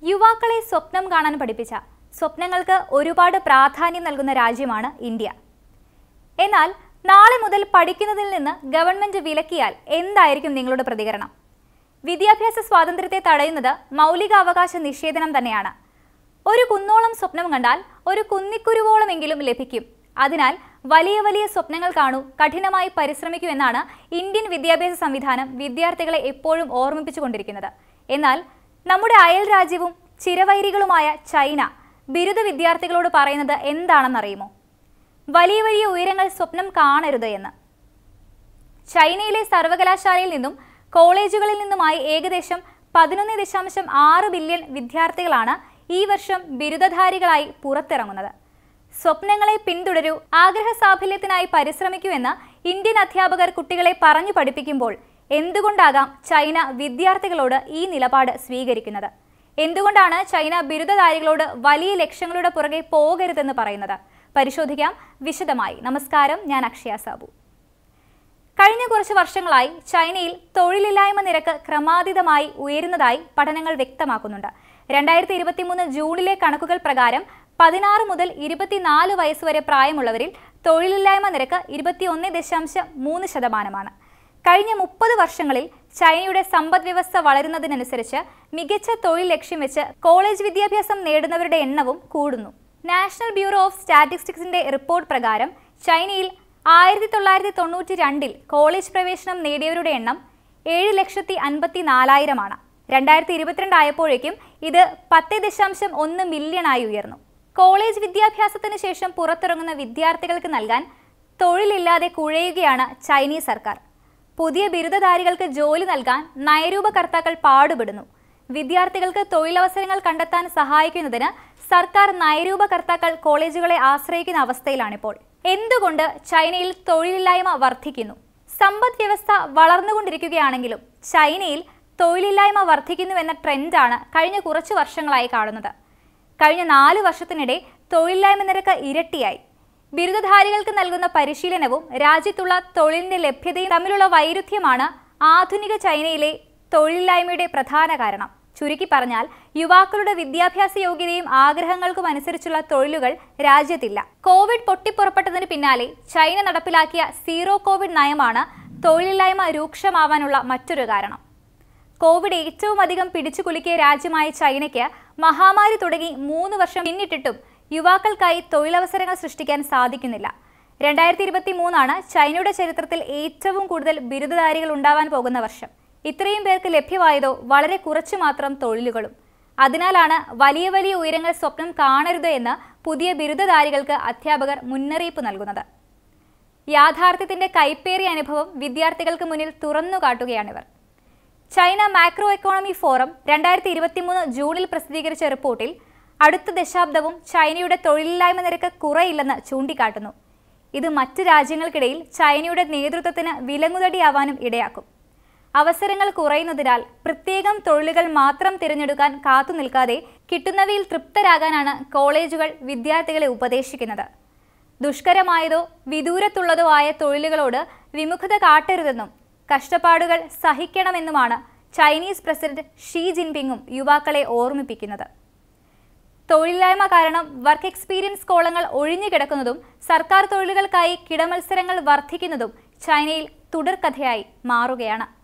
യുവാക്കളെ സ്വപ്നം കാണാൻ പഠിപ്പിച്ച സ്വപ്നങ്ങൾക്ക് ഒരുപാട് പ്രാധാന്യം നൽകുന്ന രാജ്യമാണ് ഇന്ത്യ എന്നാൽ നാളെ മുതൽ പഠിക്കുന്നതിൽ നിന്ന് ഗവൺമെന്റ് വിലക്കിയാൽ എന്തായിരിക്കും നിങ്ങളുടെ പ്രതികരണം വിദ്യാഭ്യാസ സ്വാതന്ത്ര്യത്തെ തടയുന്നത് മൗലികാവകാശ നിഷേധനം തന്നെയാണ് ഒരു കുന്നോളം സ്വപ്നം കണ്ടാൽ ഒരു കുന്നിക്കുരുവോളമെങ്കിലും ലഭിക്കും അതിനാൽ വലിയ വലിയ സ്വപ്നങ്ങൾ കാണൂ കഠിനമായി പരിശ്രമിക്കൂ എന്നാണ് ഇന്ത്യൻ വിദ്യാഭ്യാസ സംവിധാനം വിദ്യാർത്ഥികളെ എപ്പോഴും ഓർമ്മിപ്പിച്ചുകൊണ്ടിരിക്കുന്നത് എന്നാൽ നമ്മുടെ അയൽ രാജ്യവും ചിരവൈരികളുമായ ചൈന ബിരുദ വിദ്യാർത്ഥികളോട് പറയുന്നത് എന്താണെന്നറിയുമോ വലിയ വലിയ ഉയരങ്ങൾ സ്വപ്നം കാണരുത് എന്ന് ചൈനയിലെ സർവകലാശാലയിൽ നിന്നും കോളേജുകളിൽ നിന്നുമായി ഏകദേശം പതിനൊന്ന് ദശാംശം ആറ് ബില്യൺ വിദ്യാർത്ഥികളാണ് ഈ വർഷം ബിരുദധാരികളായി പുറത്തിറങ്ങുന്നത് സ്വപ്നങ്ങളെ പിന്തുടരൂ ആഗ്രഹ സാഫല്യത്തിനായി പരിശ്രമിക്കൂ എന്ന് ഇന്ത്യൻ അധ്യാപകർ കുട്ടികളെ പറഞ്ഞു പഠിപ്പിക്കുമ്പോൾ എന്തുകൊണ്ടാകാം ചൈന വിദ്യാർത്ഥികളോട് ഈ നിലപാട് സ്വീകരിക്കുന്നത് എന്തുകൊണ്ടാണ് ചൈന ബിരുദധാരികളോട് വലിയ ലക്ഷ്യങ്ങളുടെ പുറകെ പോകരുതെന്ന് പറയുന്നത് പരിശോധിക്കാം വിശദമായി നമസ്കാരം ഞാൻ അക്ഷയ സാബു കഴിഞ്ഞ കുറച്ച് വർഷങ്ങളായി ചൈനയിൽ തൊഴിലില്ലായ്മ നിരക്ക് ക്രമാതീതമായി ഉയരുന്നതായി പഠനങ്ങൾ വ്യക്തമാക്കുന്നുണ്ട് രണ്ടായിരത്തി ഇരുപത്തിമൂന്ന് ജൂണിലെ കണക്കുകൾ പ്രകാരം പതിനാറ് മുതൽ ഇരുപത്തിനാല് വയസ്സുവരെ പ്രായമുള്ളവരിൽ തൊഴിലില്ലായ്മ നിരക്ക് ഇരുപത്തിയൊന്ന് ദശാംശം മൂന്ന് ശതമാനമാണ് കഴിഞ്ഞ മുപ്പത് വർഷങ്ങളിൽ ചൈനയുടെ സമ്പദ് വ്യവസ്ഥ വളരുന്നതിനനുസരിച്ച് മികച്ച തൊഴിൽ ലക്ഷ്യം വെച്ച് കോളേജ് വിദ്യാഭ്യാസം നേടുന്നവരുടെ എണ്ണവും കൂടുന്നു നാഷണൽ ബ്യൂറോ ഓഫ് സ്റ്റാറ്റിസ്റ്റിക്സിന്റെ റിപ്പോർട്ട് പ്രകാരം ചൈനയിൽ ആയിരത്തി തൊള്ളായിരത്തി തൊണ്ണൂറ്റി രണ്ടിൽ കോളേജ് പ്രവേശനം നേടിയവരുടെ എണ്ണം ഏഴ് ലക്ഷത്തി അൻപത്തി നാലായിരമാണ് രണ്ടായിരത്തി ഇരുപത്തിരണ്ട് ആയപ്പോഴേക്കും ഇത് പത്ത് ദശാംശം ഒന്ന് മില്യണായി ഉയർന്നു കോളേജ് വിദ്യാഭ്യാസത്തിന് ശേഷം പുറത്തിറങ്ങുന്ന വിദ്യാർത്ഥികൾക്ക് നൽകാൻ തൊഴിലില്ലാതെ കുഴയുകയാണ് ചൈനീസ് സർക്കാർ പുതിയ ബിരുദധാരികൾക്ക് ജോലി നൽകാൻ നയരൂപകർത്താക്കൾ പാടുപെടുന്നു വിദ്യാർത്ഥികൾക്ക് തൊഴിലവസരങ്ങൾ കണ്ടെത്താൻ സഹായിക്കുന്നതിന് സർക്കാർ നയരൂപകർത്താക്കൾ കോളേജുകളെ ആശ്രയിക്കുന്ന അവസ്ഥയിലാണിപ്പോൾ എന്തുകൊണ്ട് ചൈനയിൽ തൊഴിലില്ലായ്മ വർദ്ധിക്കുന്നു സമ്പദ് വ്യവസ്ഥ വളർന്നുകൊണ്ടിരിക്കുകയാണെങ്കിലും ചൈനയിൽ തൊഴിലില്ലായ്മ വർദ്ധിക്കുന്നുവെന്ന ട്രെൻഡാണ് കഴിഞ്ഞ കുറച്ചു വർഷങ്ങളായി കാണുന്നത് കഴിഞ്ഞ നാല് വർഷത്തിനിടെ തൊഴിലില്ലായ്മ നിരക്ക് ഇരട്ടിയായി ബിരുദധാരികൾക്ക് നൽകുന്ന പരിശീലനവും രാജ്യത്തുള്ള തൊഴിലിന്റെ ലഭ്യതയും തമ്മിലുള്ള വൈരുദ്ധ്യമാണ് ആധുനിക ചൈനയിലെ തൊഴിലില്ലായ്മയുടെ പ്രധാന കാരണം ചുരുക്കി പറഞ്ഞാൽ യുവാക്കളുടെ വിദ്യാഭ്യാസ യോഗ്യതയും ആഗ്രഹങ്ങൾക്കും അനുസരിച്ചുള്ള തൊഴിലുകൾ രാജ്യത്തില്ല കോവിഡ് പൊട്ടിപ്പുറപ്പെട്ടതിന് പിന്നാലെ ചൈന നടപ്പിലാക്കിയ സീറോ കോവിഡ് നയമാണ് തൊഴിലില്ലായ്മ രൂക്ഷമാവാനുള്ള മറ്റൊരു കാരണം കോവിഡ് ഏറ്റവും അധികം പിടിച്ചുകുലുക്കിയ രാജ്യമായ ചൈനയ്ക്ക് മഹാമാരി തുടങ്ങി മൂന്ന് വർഷം പിന്നിട്ടിട്ടും യുവാക്കൾക്കായി തൊഴിലവസരങ്ങൾ സൃഷ്ടിക്കാൻ സാധിക്കുന്നില്ല രണ്ടായിരത്തി ഇരുപത്തി മൂന്നാണ് ചൈനയുടെ ചരിത്രത്തിൽ ഏറ്റവും കൂടുതൽ ബിരുദധാരികൾ ഉണ്ടാവാൻ പോകുന്ന വർഷം ഇത്രയും പേർക്ക് ലഭ്യമായതോ വളരെ കുറച്ചു മാത്രം തൊഴിലുകളും അതിനാലാണ് വലിയ വലിയ ഉയരങ്ങൾ സ്വപ്നം കാണരുത് എന്ന് പുതിയ ബിരുദധാരികൾക്ക് അധ്യാപകർ മുന്നറിയിപ്പ് നൽകുന്നത് യാഥാർത്ഥ്യത്തിന്റെ കൈപ്പേറിയ അനുഭവം വിദ്യാർത്ഥികൾക്ക് മുന്നിൽ തുറന്നു കാട്ടുകയാണിവർ ചൈന മാക്രോ എക്കോണമി ഫോറം രണ്ടായിരത്തി ഇരുപത്തിമൂന്ന് ജൂണിൽ പ്രസിദ്ധീകരിച്ച റിപ്പോർട്ടിൽ അടുത്ത ദശാബ്ദവും ചൈനയുടെ തൊഴിലില്ലായ്മ നിരക്ക് കുറയില്ലെന്ന് ചൂണ്ടിക്കാട്ടുന്നു ഇത് മറ്റ് രാജ്യങ്ങൾക്കിടയിൽ ചൈനയുടെ നേതൃത്വത്തിന് വിലങ്ങുതടിയാവാനും ഇടയാക്കും അവസരങ്ങൾ കുറയുന്നതിനാൽ പ്രത്യേകം തൊഴിലുകൾ മാത്രം തിരഞ്ഞെടുക്കാൻ കാത്തു നിൽക്കാതെ കിട്ടുന്നവയിൽ തൃപ്തരാകാനാണ് കോളേജുകൾ വിദ്യാർത്ഥികളെ ഉപദേശിക്കുന്നത് ദുഷ്കരമായതോ വിദൂരത്തുള്ളതോ ആയ തൊഴിലുകളോട് വിമുഖത കാട്ടരുതെന്നും കഷ്ടപ്പാടുകൾ സഹിക്കണമെന്നുമാണ് ചൈനീസ് പ്രസിഡന്റ് ഷീ ജിൻപിങ്ങും യുവാക്കളെ ഓർമ്മിപ്പിക്കുന്നത് തൊഴിലില്ലായ്മ കാരണം വർക്ക് എക്സ്പീരിയൻസ് കോളങ്ങൾ ഒഴിഞ്ഞു കിടക്കുന്നതും സർക്കാർ തൊഴിലുകൾക്കായി കിടമത്സരങ്ങൾ വർദ്ധിക്കുന്നതും ചൈനയിൽ തുടർക്കഥയായി മാറുകയാണ്